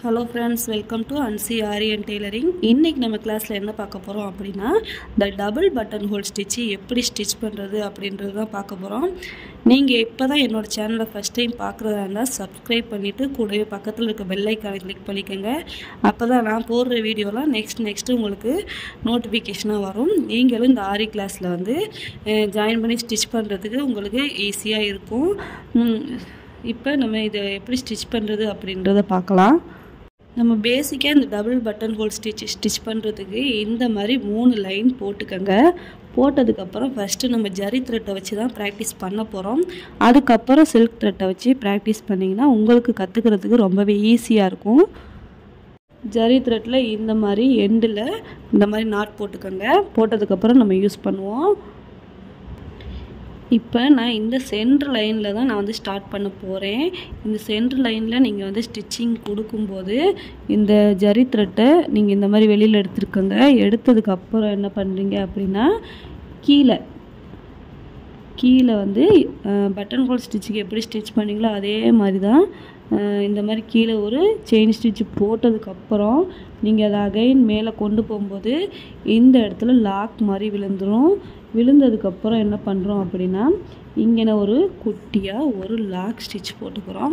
hello friends welcome to Ansi Aryan tailoring இன்றைக்கி நம்ம கிளாஸில் என்ன பார்க்க போகிறோம் அப்படின்னா இந்த டபுள் பட்டன் ஹோல் ஸ்டிச்சு எப்படி ஸ்டிச் பண்ணுறது அப்படின்றது தான் பார்க்க போகிறோம் நீங்கள் இப்போ தான் என்னோடய சேனலை ஃபஸ்ட் டைம் பார்க்குறதா இருந்தால் சப்ஸ்கிரைப் பண்ணிவிட்டு கூடவே பக்கத்தில் இருக்க பெல் ஐக்கானை கிளிக் பண்ணிக்கோங்க அப்போ தான் நான் போடுற வீடியோலாம் நெக்ஸ்ட் நெக்ஸ்ட்டு உங்களுக்கு நோட்டிஃபிகேஷனாக வரும் நீங்களும் இந்த ஆரி கிளாஸில் வந்து ஜாயின் பண்ணி ஸ்டிச் பண்ணுறதுக்கு உங்களுக்கு ஈஸியாக இருக்கும் ம், இப்போ நம்ம இதை எப்படி ஸ்டிச் பண்ணுறது அப்படின்றத பார்க்கலாம் நம்ம பேசிக்காக இந்த double button hole stitch stitch பண்ணுறதுக்கு இந்த மாதிரி மூணு லைன் போட்டுக்கோங்க போட்டதுக்கப்புறம் ஃபஸ்ட்டு நம்ம ஜரி த்ரெட்டை வச்சு தான் ப்ராக்டிஸ் பண்ண போகிறோம் அதுக்கப்புறம் சில்க் த்ரெட்டை வச்சு ப்ராக்டிஸ் பண்ணிங்கன்னா உங்களுக்கு கற்றுக்கிறதுக்கு ரொம்பவே ஈஸியாக இருக்கும் ஜரி த்ரெட்டில் இந்த மாதிரி எண்டில் இந்த மாதிரி நாட் போட்டுக்கோங்க போட்டதுக்கப்புறம் நம்ம யூஸ் பண்ணுவோம் இப்போ நான் இந்த சென்ட்ரு லைனில் தான் நான் வந்து ஸ்டார்ட் பண்ண போகிறேன் இந்த சென்ட்ரு லைனில் நீங்கள் வந்து ஸ்டிச்சிங் கொடுக்கும்போது இந்த ஜரி த்ரெட்டை நீங்கள் இந்த மாதிரி வெளியில் எடுத்துருக்கோங்க எடுத்ததுக்கப்புறம் என்ன பண்ணுறீங்க அப்படின்னா கீழே கீழே வந்து பட்டன் ஹோல் ஸ்டிச்சுக்கு எப்படி ஸ்டிச் பண்ணீங்களோ அதே மாதிரி தான் அஹ், இந்த மாதிரி கீழே ஒரு செயின் ஸ்டிச் போட்டதுக்கப்புறம் நீங்கள் அதை அகைன் மேலே கொண்டு போகும்போது இந்த இடத்துல லாக் மாதிரி விழுந்துடும் விழுந்ததுக்கப்புறம் என்ன பண்ணுறோம் அப்படின்னா இங்கே ஒரு குட்டியாக ஒரு லாக் ஸ்டிச் போட்டுக்கிறோம்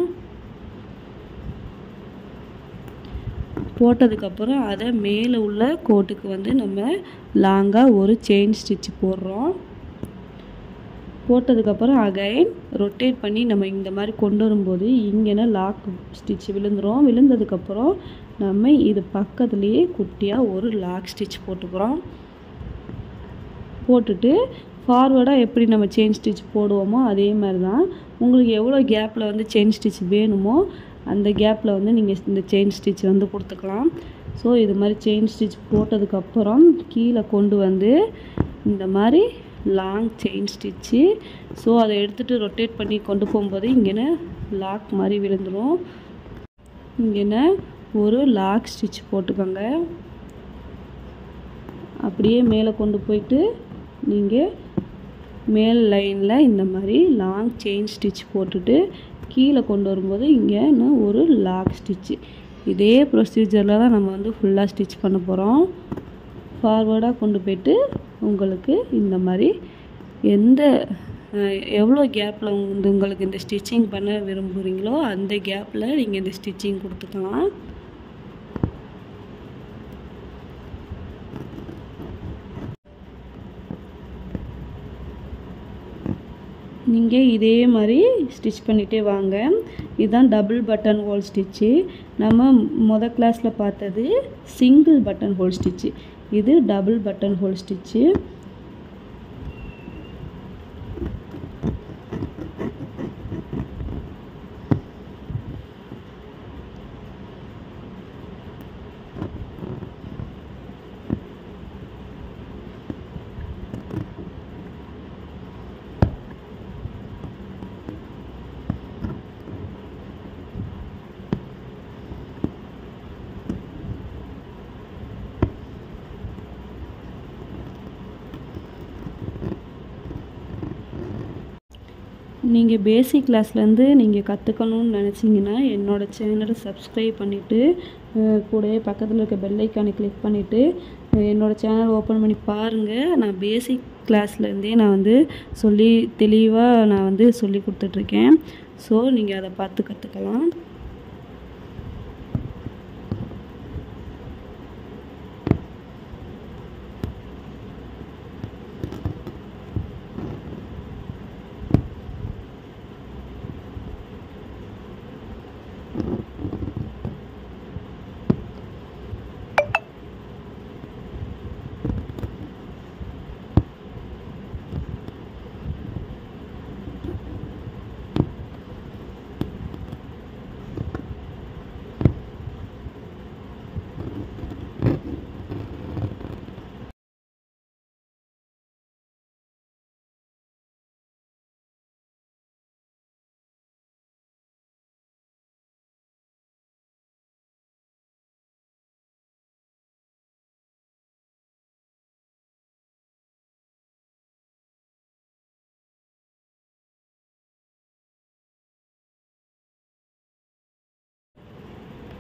போட்டதுக்கப்புறம் அதை மேலே உள்ள கோட்டுக்கு வந்து நம்ம லாங்காக ஒரு செயின் ஸ்டிச் போடுறோம் போட்டதுக்கப்புறம் அகைன் ரொட்டேட் பண்ணி நம்ம இந்த மாதிரி கொண்டு வரும்போது இங்கேன லாக் ஸ்டிச் விழுந்துரும் விழுந்ததுக்கப்புறம் நம்ம இது பக்கத்துலேயே குட்டியாக ஒரு லாக் ஸ்டிச் போட்டுக்கிறோம் போட்டுட்டு ஃபார்வர்டாக எப்படி நம்ம செயின் ஸ்டிச் போடுவோமோ அதே மாதிரி தான் உங்களுக்கு எவ்வளோ கேப்பில் வந்து செயின் ஸ்டிச் வேணுமோ அந்த கேப்பில் வந்து நீங்கள் இந்த செயின் ஸ்டிச் வந்து கொடுத்துக்கலாம் ஸோ இது மாதிரி செயின் ஸ்டிச் போட்டதுக்கப்புறம் கீழே கொண்டு வந்து இந்த மாதிரி லாங் செயின் ஸ்டிச்சு ஸோ அதை எடுத்துகிட்டு ரொட்டேட் பண்ணி கொண்டு போகும்போது இங்கேன லாக் மாதிரி விழுந்துடும் இங்கேன ஒரு லாக் ஸ்டிச் போட்டுக்கோங்க அப்படியே மேலே கொண்டு போயிட்டு நீங்கள் மேல் லைனில் இந்த மாதிரி லாங் செயின் ஸ்டிச் போட்டுட்டு கீழே கொண்டு வரும்போது இங்கே இன்னும் ஒரு லாக் ஸ்டிச்சு இதே ப்ரொசீஜரில் தான் நம்ம வந்து ஃபுல்லாக ஸ்டிச் பண்ண போகிறோம் ஃபார்வர்டாக கொண்டு போயிட்டு உங்களுக்கு இந்த மாதிரி எந்த அஹ், எவ்வளோ கேப்பில் வந்து உங்களுக்கு இந்த ஸ்டிச்சிங் பண்ண விரும்புகிறீங்களோ அந்த கேப்பில் நீங்கள் இந்த ஸ்டிச்சிங் கொடுத்துக்கலாம் நீங்கள் இதே மாதிரி ஸ்டிச் பண்ணிகிட்டே வாங்க இதுதான் டபுள் பட்டன் ஹோல் ஸ்டிச்சு நம்ம மொத கிளாஸில் பார்த்தது சிங்கிள் பட்டன் ஹோல் ஸ்டிச்சு இது டபுள் பட்டன் ஹோல் ஸ்டிச்சு நீங்கள் பேசிக் கிளாஸ்லேருந்து நீங்கள் கற்றுக்கணும்னு நினச்சிங்கன்னா என்னோடய சேனலை சப்ஸ்கிரைப் பண்ணிவிட்டு கூடவே பக்கத்தில் இருக்க பெல் ஐக்கானை கிளிக் பண்ணிவிட்டு என்னோடய சேனல் ஓப்பன் பண்ணி பாருங்கள் நான் பேசிக் கிளாஸ்லேருந்தே நான் வந்து சொல்லி தெளிவாக நான் வந்து சொல்லி கொடுத்துட்ருக்கேன் ஸோ நீங்கள் அதை பார்த்து கற்றுக்கலாம்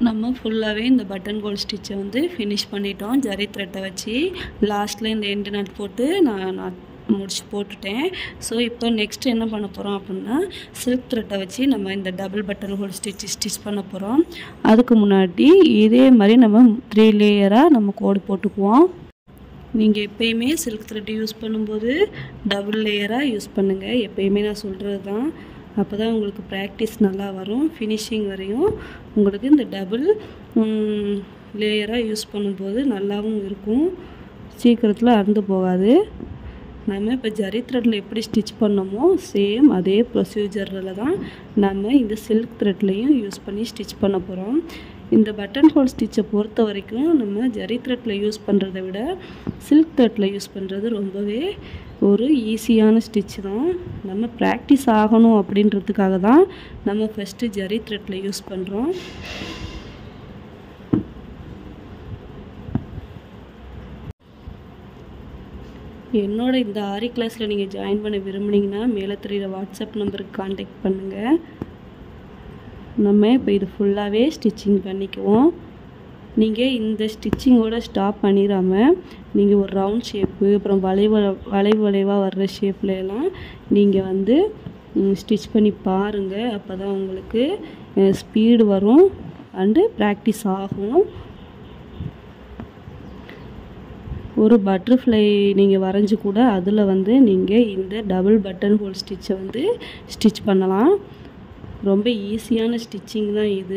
நம்ம ஃபுல்லாகவே இந்த பட்டன் கோல் ஸ்டிச்சை வந்து ஃபினிஷ் பண்ணிட்டோம் ஜரி த்ரெட்டை வச்சு லாஸ்ட்டில் இந்த எண்டு நட் போட்டு நான் நான் முடிச்சு போட்டுட்டேன் ஸோ இப்போ நெக்ஸ்ட் என்ன பண்ண போகிறோம் அப்படின்னா சில்க் த்ரெட்டை வச்சு நம்ம இந்த double button hole stitch stitch பண்ண போகிறோம் அதுக்கு முன்னாடி இதே மாதிரி நம்ம த்ரீ லேயராக நம்ம கோடு போட்டுக்குவோம் நீங்கள் எப்பயுமே சில்க் த்ரெட் யூஸ் பண்ணும்போது டபுள் லேயராக யூஸ் பண்ணுங்கள் எப்பயுமே நான் சொல்கிறது தான் அப்போ தான் உங்களுக்கு ப்ராக்டிஸ் நல்லா வரும் ஃபினிஷிங் வரையும் உங்களுக்கு இந்த டபுள் லேயராக யூஸ் பண்ணும்போது நல்லாவும் இருக்கும் சீக்கிரத்தில் அறுந்து போகாது நம்ம இப்போ ஜரி த்ரெட்டில் எப்படி ஸ்டிச் பண்ணோமோ சேம் அதே ப்ரொசீஜரில் தான் நம்ம இந்த சில்க் த்ரெட்லேயும் யூஸ் பண்ணி ஸ்டிச் பண்ண போகிறோம் இந்த பட்டன் ஹோல் ஸ்டிச்சை பொறுத்த வரைக்கும் நம்ம ஜரி த்ரெட்டில் யூஸ் பண்ணுறதை விட சில்க் த்ரெட்டில் யூஸ் பண்ணுறது ரொம்பவே ஒரு ஈஸியான ஸ்டிச் தான் நம்ம ப்ராக்டிஸ் ஆகணும் அப்படின்றதுக்காக தான் நம்ம ஃபஸ்ட்டு ஜரி த்ரெட்டில் யூஸ் பண்ணுறோம் என்னோட இந்த ஆரி கிளாஸில் நீங்கள் ஜாயின் பண்ண விரும்புனீங்கன்னா மேலே தெரியுற வாட்ஸ்அப் நம்பருக்கு காண்டாக்ட் பண்ணுங்கள் நம்ம இப்போ இது ஃபுல்லாகவே ஸ்டிச்சிங் பண்ணிக்குவோம் நீங்கள் இந்த ஸ்டிச்சிங்கோட ஸ்டாப் பண்ணிடாமல் நீங்கள் ஒரு ரவுண்ட் ஷேப்பு அப்புறம் வளைவு வளைவு வளைவாக வர்ற ஷேப்ல எல்லாம் நீங்கள் வந்து ஸ்டிச் பண்ணி பாருங்கள் அப்போ தான் உங்களுக்கு ஸ்பீடு வரும் அண்டு ப்ராக்டிஸ் ஆகும் ஒரு பட்டர்ஃப்ளை நீங்கள் வரைஞ்சி கூட அதில் வந்து நீங்கள் இந்த டபுள் பட்டன் ஹோல் ஸ்டிச்சை வந்து ஸ்டிச் பண்ணலாம் ரொம்ப ஈஸியான ஸ்டிச்சிங் தான் இது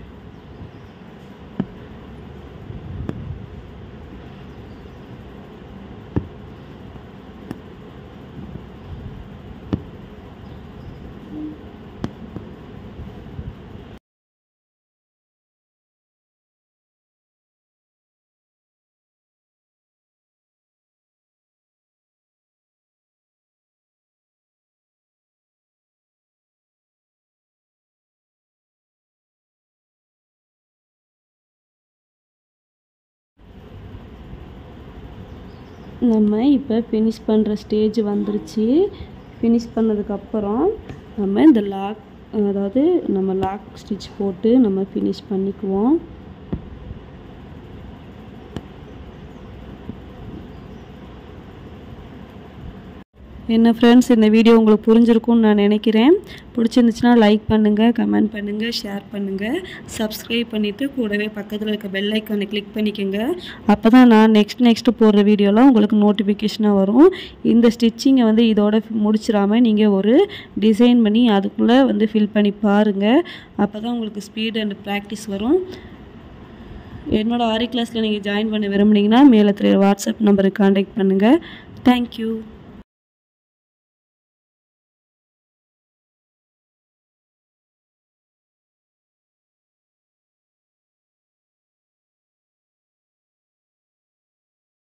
நம்ம இப்போ ஃபினிஷ் பண்ணுற ஸ்டேஜ் வந்துருச்சு ஃபினிஷ் பண்ணதுக்கப்புறம் நம்ம இந்த லாக் அதாவது நம்ம லாக் ஸ்டிச் போட்டு நம்ம ஃபினிஷ் பண்ணிக்குவோம் என்ன ஃப்ரெண்ட்ஸ் இந்த வீடியோ உங்களுக்கு புரிஞ்சிருக்கும்னு நான் நினைக்கிறேன் பிடிச்சிருந்துச்சுன்னா லைக் பண்ணுங்கள் கமெண்ட் பண்ணுங்கள் ஷேர் பண்ணுங்கள் சப்ஸ்கிரைப் பண்ணிவிட்டு கூடவே பக்கத்தில் இருக்க பெல் ஐக்கானை கிளிக் பண்ணிக்கோங்க அப்போ தான் நான் நெக்ஸ்ட் நெக்ஸ்ட் போடுற வீடியோலாம் உங்களுக்கு நோட்டிஃபிகேஷனாக வரும் இந்த ஸ்டிச்சிங்கை வந்து இதோட முடிச்சிடாமல் நீங்கள் ஒரு டிசைன் பண்ணி அதுக்குள்ளே வந்து ஃபில் பண்ணி பாருங்கள் அப்போ தான் உங்களுக்கு ஸ்பீட் அண்ட் ப்ராக்டிஸ் வரும் என்னோடய ஆரி கிளாஸில் நீங்கள் ஜாயின் பண்ண விரும்புனீங்கன்னா மேலே தெரிய வாட்ஸ்அப் நம்பருக்கு காண்டாக்ட் பண்ணுங்கள் தேங்க்யூ